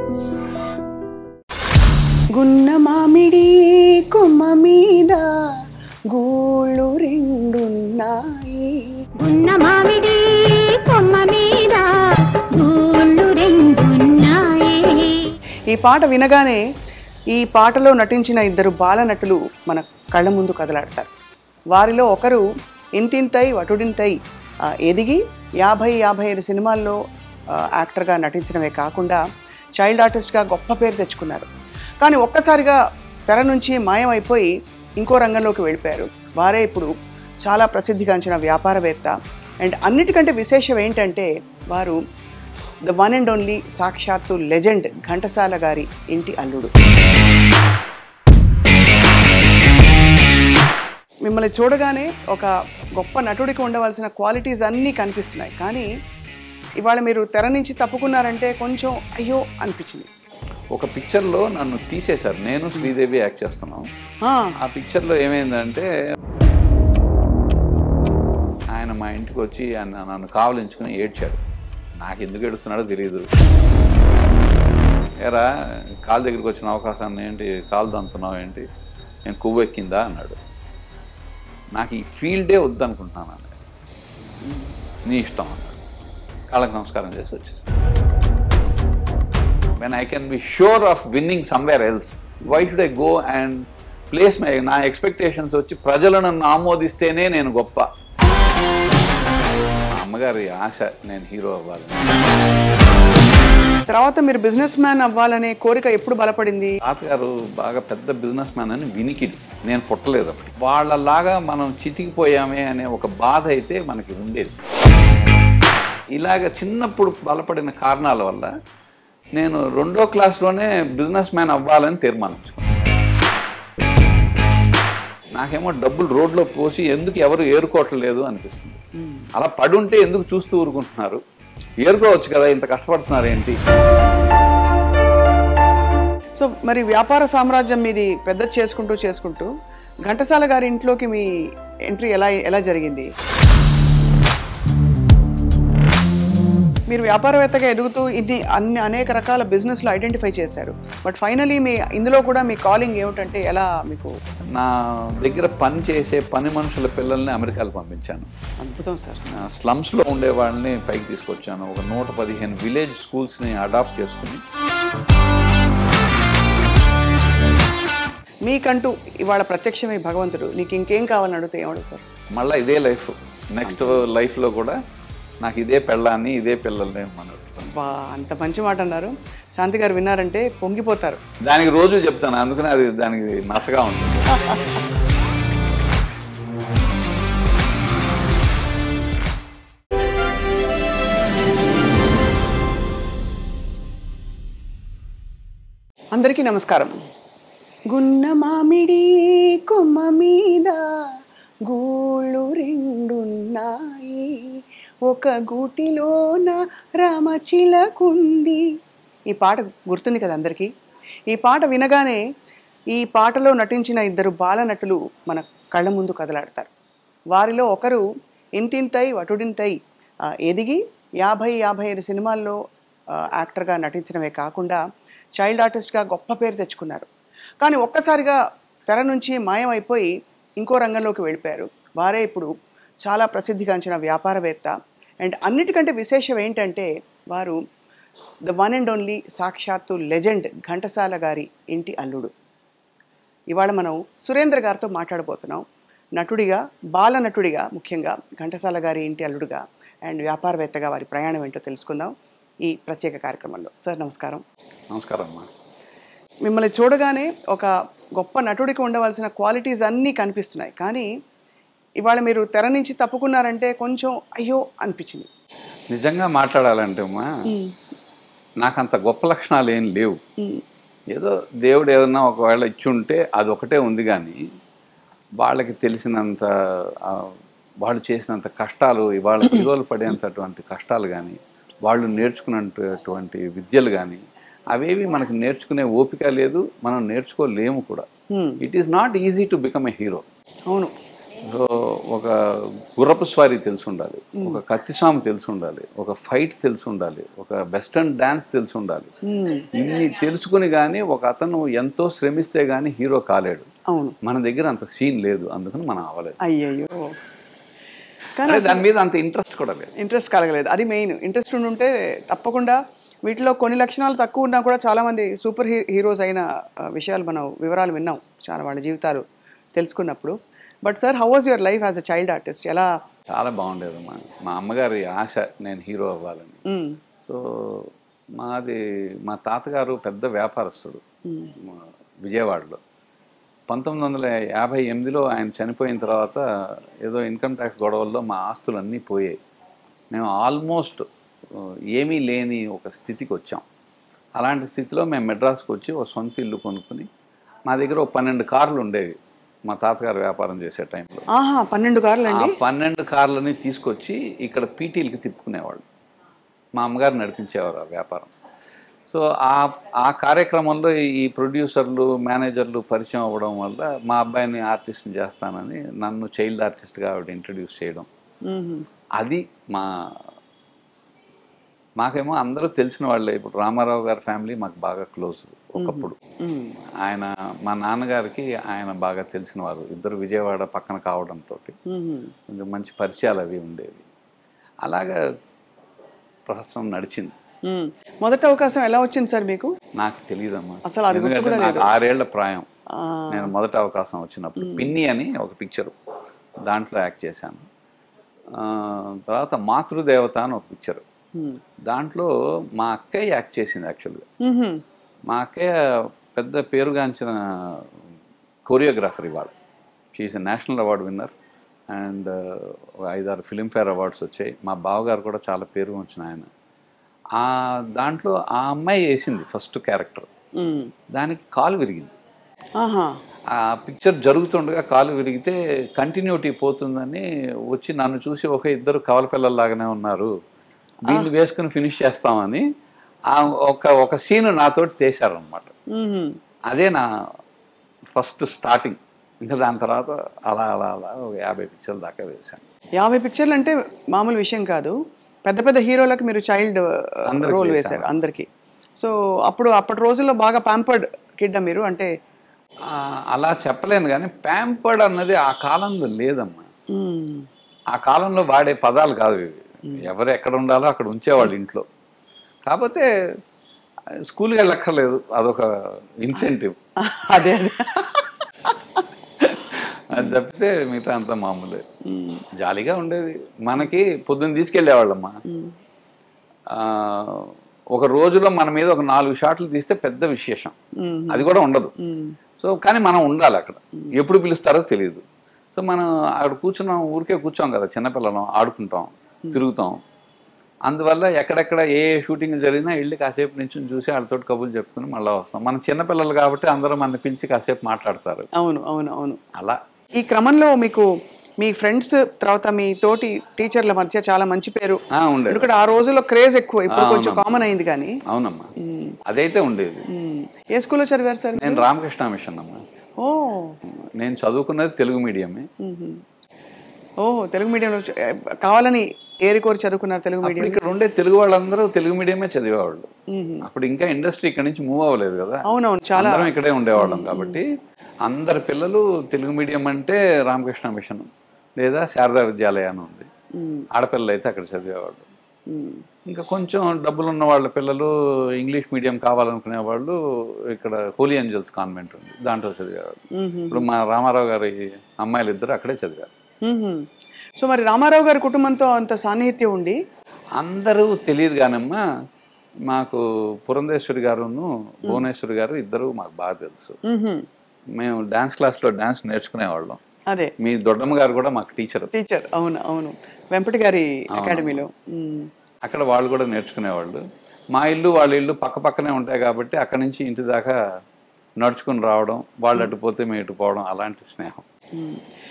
గున్న మామిడి కొమ్మ మీద గూళ్ళు రెండున్నాయి ఉన్న మామిడి కొమ్మ మీద గూళ్ళు రెండున్నాయి ఈ పాట వినగానే ఈ పాటలో నటించిన ఇద్దరు బాల నటులు మన కళ్ళ ముందు కదలాడతారు వారిలో ఒకరు ఇంతింతై వటుడింతై ఆ, ఎదిగి యాభై యాభై ఐదు సినిమాల్లో ఆ, యాక్టర్గా నటించడమే కాకుండా చైల్డ్ ఆర్టిస్ట్గా గొప్ప పేరు తెచ్చుకున్నారు కానీ ఒక్కసారిగా తెర నుంచి మాయమైపోయి ఇంకో రంగంలోకి వెళ్ళిపోయారు వారే ఇప్పుడు చాలా ప్రసిద్ధిగాంచిన వ్యాపారవేత్త అండ్ అన్నిటికంటే విశేషం ఏంటంటే వారు ద వన్ అండ్ ఓన్లీ సాక్షాత్తు లెజెండ్ ఘంటసాల గారి ఇంటి అల్లుడు మిమ్మల్ని చూడగానే ఒక గొప్ప నటుడికి ఉండవలసిన క్వాలిటీస్ అన్నీ కనిపిస్తున్నాయి కానీ ఇవాళ మీరు తెర నుంచి తప్పుకున్నారంటే కొంచెం అయ్యో అనిపించింది ఒక పిక్చర్లో నన్ను తీసేశారు నేను శ్రీదేవి యాక్ట్ చేస్తున్నాం ఆ, ఆ పిక్చర్లో ఏమైందంటే ఆయన మా ఇంటికి వచ్చి ఆయన నన్ను కావలించుకుని ఏడ్చాడు నాకు ఎందుకు ఏడుస్తున్నాడో తెలియదు ఎరా కాలు దగ్గరికి వచ్చిన అవకాశాన్ని ఏంటి కాలు దంతున్నావు ఏంటి నేను కొవ్వు ఎక్కిందా అన్నాడు నాకు ఈ ఫీల్డే వద్దనుకుంటున్నాను అన్నాడు నీ ఇష్టం అన్నాడు కాళ్ళకి నమస్కారం చేసి వచ్చేసి when I can be sure of winning somewhere else, why should I go and place my నా ఎక్స్పెక్టేషన్స్ వచ్చి ప్రజలు నన్ను ఆమోదిస్తేనే నేను గొప్ప మా అమ్మగారి ఆశ నేను హీరో అవ్వాలి తర్వాత మీరు బిజినెస్ మ్యాన్ అవ్వాలనే కోరిక ఎప్పుడు బలపడింది తాతగారు బాగా పెద్ద బిజినెస్ మ్యాన్ అని వినికిడి నేను పుట్టలేదు అప్పుడు వాళ్ళలాగా మనం చితికిపోయామే అనే ఒక బాధ అయితే మనకి ఉండేది ఇలాగ చిన్నప్పుడు బలపడిన కారణాల వల్ల నేను రెండో క్లాస్లోనే బిజినెస్ మ్యాన్ అవ్వాలని తీర్మానించుకున్నాను నాకేమో డబ్బులు రోడ్లో పోసి ఎందుకు ఎవరు ఏరుకోవట్లేదు అనిపిస్తుంది అలా పడుంటే ఎందుకు చూస్తూ ఊరుకుంటున్నారు ఏరుకోవచ్చు కదా ఇంత కష్టపడుతున్నారు ఏంటి సో మరి వ్యాపార సామ్రాజ్యం మీది పెద్ద చేసుకుంటూ చేసుకుంటూ ఘంటసాల గారి ఇంట్లోకి మీ ఎంట్రీ ఎలా ఎలా జరిగింది మీరు వ్యాపారవేత్తగా ఎదుగుతూ ఇన్ని అన్ని అనేక రకాల బిజినెస్లు ఐడెంటిఫై చేశారు బట్ ఫైనలీ మీ ఇందులో కూడా మీ కాలింగ్ ఏమిటంటే ఎలా మీకు నా దగ్గర పని చేసే పని మనుషుల పిల్లల్ని అమెరికాకు పంపించాను అద్భుతం సార్ స్లమ్స్లో ఉండే వాళ్ళని పైకి తీసుకొచ్చాను ఒక నూట పదిహేను విలేజ్ స్కూల్స్ని అడాప్ట్ చేసుకుని మీకంటూ ఇవాళ ప్రత్యక్షమే భగవంతుడు నీకు ఇంకేం కావాలని అడిగితే ఏమడుగుతారు మళ్ళీ ఇదే లైఫ్ నెక్స్ట్ లైఫ్లో కూడా నాకు ఇదే పెళ్ళాన్ని ఇదే పిల్లల్ని మనం అడుగుతాను బా అంత మంచి మాట అన్నారు శాంతి గారు విన్నారంటే పొంగిపోతారు దానికి రోజు చెప్తాను అందుకని అది దానికి నసగా ఉంటుంది అందరికీ నమస్కారం గున్న మామిడి కొమ్మ మీద గూళ్ళు రెండున్నాయి ఒక గూటిలోన రామచిలకుంది ఈ పాట గుర్తుంది కదా అందరికీ ఈ పాట వినగానే ఈ పాటలో నటించిన ఇద్దరు బాల నటులు మన కళ్ళ ముందు కదలాడతారు వారిలో ఒకరు ఇంతింతై వటుడింతై ఆ, ఎదిగి యాభై యాభై ఐదు సినిమాల్లో ఆ, యాక్టర్గా నటించడమే కాకుండా చైల్డ్ ఆర్టిస్ట్గా గొప్ప పేరు తెచ్చుకున్నారు కానీ ఒక్కసారిగా తెర నుంచి మాయమైపోయి ఇంకో రంగంలోకి వెళ్ళిపోయారు వారే ఇప్పుడు చాలా ప్రసిద్ధిగాంచిన వ్యాపారవేత్త అండ్ అన్నిటికంటే విశేషం ఏంటంటే వారు ద వన్ అండ్ ఓన్లీ సాక్షాత్తు లెజెండ్ ఘంటసాల గారి ఇంటి అల్లుడు ఇవాళ మనం సురేంద్ర గారితో మాట్లాడబోతున్నాం నటుడిగా బాల నటుడిగా ముఖ్యంగా ఘంటసాల గారి ఇంటి అల్లుడుగా అండ్ వ్యాపారవేత్తగా వారి ప్రయాణం ఏంటో తెలుసుకుందాం ఈ ప్రత్యేక కార్యక్రమంలో సార్ నమస్కారం నమస్కారం అమ్మా మిమ్మల్ని చూడగానే ఒక గొప్ప నటుడికి ఉండవలసిన క్వాలిటీస్ అన్నీ కనిపిస్తున్నాయి కానీ ఇవాళ మీరు తెర నుంచి తప్పుకున్నారంటే కొంచెం అయ్యో అనిపించింది నిజంగా మాట్లాడాలంటే అమ్మా నాకు అంత గొప్ప లక్షణాలు ఏం లేవు మ్మ్. ఏదో దేవుడు ఏదన్నా ఒకవేళ ఇచ్చి ఉంటే అది ఒకటే ఉంది కానీ వాళ్ళకి తెలిసినంత ఆ, వాళ్ళు చేసినంత కష్టాలు ఇవాళ హీరోలు పడేంతటువంటి కష్టాలు కానీ వాళ్ళు నేర్చుకున్నటువంటి విద్యలు కానీ అవేవి మనకి నేర్చుకునే ఓపిక లేదు మనం నేర్చుకోలేము కూడా hmm. It is not easy to become a hero అవును సో ఒక గుర్రపు స్వారీ తెలిసి ఉండాలి ఒక కత్తిసాము తెలిసి ఉండాలి ఒక ఫైట్ తెలిసి ఉండాలి ఒక వెస్టర్న్ డాన్స్ తెలిసి ఉండాలి మ్మ్. ఇన్ని తెలుసుకుని కానీ ఒక అతను ఎంతో శ్రమిస్తే కానీ హీరో కాలేడు అవును మన దగ్గర అంత సీన్ లేదు అందుకని మనం అవ్వలేదు అయ్యయ్యో కానీ అంటే దాని మీద అంత ఇంట్రెస్ట్ కూడా లేదు ఇంట్రెస్ట్ కలగలేదు అది మెయిన్ ఇంట్రెస్ట్ ఉంటే తప్పకుండా వీటిలో కొన్ని లక్షణాలు తక్కువ ఉన్నా కూడా చాలామంది సూపర్ హీ హీరోస్ అయిన ఆ, విషయాలు మనం వివరాలు విన్నాం చాలా వాళ్ళ జీవితాలు తెలుసుకున్నప్పుడు but sir how was your life as a child artist ఎలా చాలా బాగుండేది మా మా అమ్మగారి ఆశ నేను హీరో అవ్వాలని మ్మ్. సో మాది మా తాతగారు పెద్ద వ్యాపారస్తుడు మా విజయవాడలో పంతొమ్మిది వందల యాభై ఎనిమిదిలో ఆయన చనిపోయిన తర్వాత ఏదో ఇన్కమ్ ట్యాక్స్ గొడవల్లో మా ఆస్తులు అన్నీ పోయాయి మేము ఆల్మోస్ట్ ఆ, ఏమీ లేని ఒక స్థితికి వచ్చాం అలాంటి స్థితిలో మేము మెడ్రాస్కి వచ్చి ఒక సొంత ఇల్లు కొనుక్కుని మా దగ్గర ఒక పన్నెండు కార్లు ఉండేవి మా తాతగారు వ్యాపారం చేసే టైంలో ఆహా పన్నెండు కార్లు ఆ అండి పన్నెండు కార్లని తీసుకొచ్చి ఇక్కడ పీటీలకి తిప్పుకునేవాళ్ళు మా అమ్మగారు నడిపించేవారు ఆ వ్యాపారం సో ఆ ఆ కార్యక్రమంలో ఈ ప్రొడ్యూసర్లు మేనేజర్లు పరిచయం అవ్వడం వల్ల మా అబ్బాయిని ఆర్టిస్ట్ని చేస్తానని నన్ను చైల్డ్ ఆర్టిస్ట్గా ఆవిడ ఇంట్రడ్యూస్ చేయడం మ్మ్. అది మా మాకేమో అందరూ తెలిసిన వాళ్ళే ఇప్పుడు రామారావు గారి ఫ్యామిలీ మాకు బాగా క్లోజ్ ఒకప్పుడు మ్మ్. ఆయన మా నాన్నగారికి ఆయన బాగా తెలిసిన వారు ఇద్దరు విజయవాడ పక్కన కావడంతో మ్మ్. కొంచెం మంచి పరిచయాలు అవి ఉండేవి అలాగా ప్రహసనం నడిచింది మ్మ్. మొదటి అవకాశం ఎలా వచ్చింది సార్ మీకు నాకు తెలియదమ్మా అసలు అది గుర్తు ఎందుకంటే కూడా నాకు ఆరేళ్ల ప్రాయం ఆ, నేను మొదటి అవకాశం వచ్చినప్పుడు పిన్ని అని ఒక పిక్చర్ దాంట్లో యాక్ట్ చేశాను ఆ, తర్వాత మాతృదేవత అని ఒక పిక్చర్ మ్మ్. దాంట్లో మా అక్కయ్య యాక్ట్ చేసింది యాక్చువల్గా మ్మ్. మా అక్కయ్య పెద్ద పేరుగాంచిన కొరియోగ్రాఫర్ ఇవాళ she is a national award winner and ఐదారు ఫిలింఫేర్ అవార్డ్స్ వచ్చాయి మా బావగారు కూడా చాలా పేరు వచ్చిన ఆయన ఆ దాంట్లో ఆ అమ్మాయి వేసింది ఫస్ట్ క్యారెక్టర్ మ్మ్. దానికి కాలు విరిగింది ఆహా ఆ పిక్చర్ జరుగుతుండగా కాలు విరిగితే కంటిన్యూటీ పోతుందని వచ్చి నన్ను చూసి ఒక ఇద్దరు కవల పిల్లల్లాగానే ఉన్నారు వీళ్ళు వేసుకుని ఫినిష్ చేస్తామని ఆ ఒక ఒక సీన్ నాతోటి తీశారనమాట మ్మ్. అదే నా ఫస్ట్ స్టార్టింగ్ ఇంకా దాని తర్వాత అలా అలా అలా ఒక యాభై పిక్చర్ల దాకా వేశాను యాభై పిక్చర్లు అంటే మామూలు విషయం కాదు పెద్ద పెద్ద హీరోలకు మీరు చైల్డ్ అందరికీ రోల్ వేశాను. వేశారు అందరికి సో అప్పుడు అప్పటి రోజుల్లో బాగా ప్యాంపర్డ్ కిడ్ మీరు అంటే ఆ, అలా చెప్పలేను కానీ ప్యాంపర్డ్ అన్నది ఆ కాలంలో లేదమ్మా మ్మ్. ఆ కాలంలో వాడే పదాలు కాదు ఇవి ఎవరు ఎక్కడ ఉండాలో అక్కడ ఉంచేవాళ్ళు ఇంట్లో కాకపోతే స్కూల్కి వెళ్ళక్కర్లేదు అదొక ఇన్సెంటివ్ అదే అదే అది తప్పితే మిగతా అంతా మామూలే మ్మ్. జాలీగా ఉండేది మనకి పొద్దున్న తీసుకెళ్ళేవాళ్ళమ్మా మ్మ్. ఆ, ఒక రోజులో మన మీద ఒక నాలుగు షాట్లు తీస్తే పెద్ద విశేషం మ్మ్. అది కూడా ఉండదు మ్మ్. సో కానీ మనం ఉండాలి అక్కడ ఎప్పుడు పిలుస్తారో తెలియదు సో మనం అక్కడ కూర్చున్నాం ఊరికే కూర్చోం కదా చిన్నపిల్లలం ఆడుకుంటాం తిరుగుతాం అందువల్ల ఎక్కడెక్కడ ఏ షూటింగ్ జరిగినా వెళ్ళి కాసేపు నుంచి చూసి వాళ్ళతో కబుర్లు చెప్పుకుని మళ్ళీ వస్తాం మనం చిన్నపిల్లలు కాబట్టి అందరూ మన పిలిచి కాసేపు మాట్లాడతారు అవును అవును అవును అలా ఈ క్రమంలో మీకు మీ ఫ్రెండ్స్ తర్వాత మీ తోటి టీచర్ల మధ్య చాలా మంచి పేరు ఆ, ఉండేది ఎందుకంటే ఆ రోజుల్లో క్రేజ్ ఎక్కువ ఇప్పుడు ఆ, కొంచెం అవునమ్మా. కామన్ అయింది కానీ అవునమ్మా మ్మ్. అదైతే ఉండేది మ్మ్. ఏ స్కూల్లో చదివారు సార్ నేను రామకృష్ణ మిషన్ అమ్మా ఓ నేను చదువుకున్నది తెలుగు మీడియమే మ్మ్. ఓ తెలుగు మీడియంలో చ- కావాలని ఏరి కోరి చదువుకున్నారు తెలుగు అప్పుడు మీడియం ఇక్కడ ఉండే తెలుగు వాళ్ళందరూ తెలుగు మీడియమే చదివేవాళ్ళు మ్మ్. అప్పుడు ఇంకా ఇండస్ట్రీ ఇక్కడ నుంచి మూవ్ అవ్వలేదు కదా అవునవును చాలా అందరం ఇక్కడే ఉండేవాళ్ళం కాబట్టి అందరి పిల్లలు తెలుగు మీడియం అంటే రామకృష్ణ మిషన్ లేదా శారదా విద్యాలయ అని ఉంది మ్మ్. ఆడపిల్లలు అయితే అక్కడ చదివేవాళ్ళు మ్మ్. ఇంకా కొంచెం డబ్బులు ఉన్న వాళ్ళ పిల్లలు ఇంగ్లీష్ మీడియం కావాలనుకునే వాళ్ళు ఇక్కడ హోలీ ఏంజల్స్ కాన్వెంట్ ఉంది దాంట్లో చదివేవాళ్ళు మ్మ్. ఇప్పుడు మా రామారావు గారి అమ్మాయిలు ఇద్దరు అక్కడే చదివారు మ్మ్. సో మరి రామారావు గారి కుటుంబంతో అంత సాన్నిహిత్యం ఉండి అందరూ తెలియదు కానమ్మా మాకు పురంధేశ్వరి గారును భువనేశ్వరి గారు ఇద్దరు మాకు బాగా తెలుసు మ్మ్. మేము డాన్స్ క్లాస్లో డాన్స్ నేర్చుకునేవాళ్ళం అదే మీ దొడ్డమ్మ గారు కూడా మాకు టీచర్ టీచర్ అవును అవును వెంపటి గారి అకాడమీలో మ్మ్. అక్కడ వాళ్ళు కూడా నేర్చుకునేవాళ్ళు మా ఇల్లు వాళ్ళ ఇల్లు పక్క పక్కనే ఉంటాయి కాబట్టి అక్కడి నుంచి ఇంటి దాకా నడుచుకుని రావడం వాళ్ళు అటు పోతే మేము ఇటు పోవడం అలాంటి స్నేహం మ్మ్.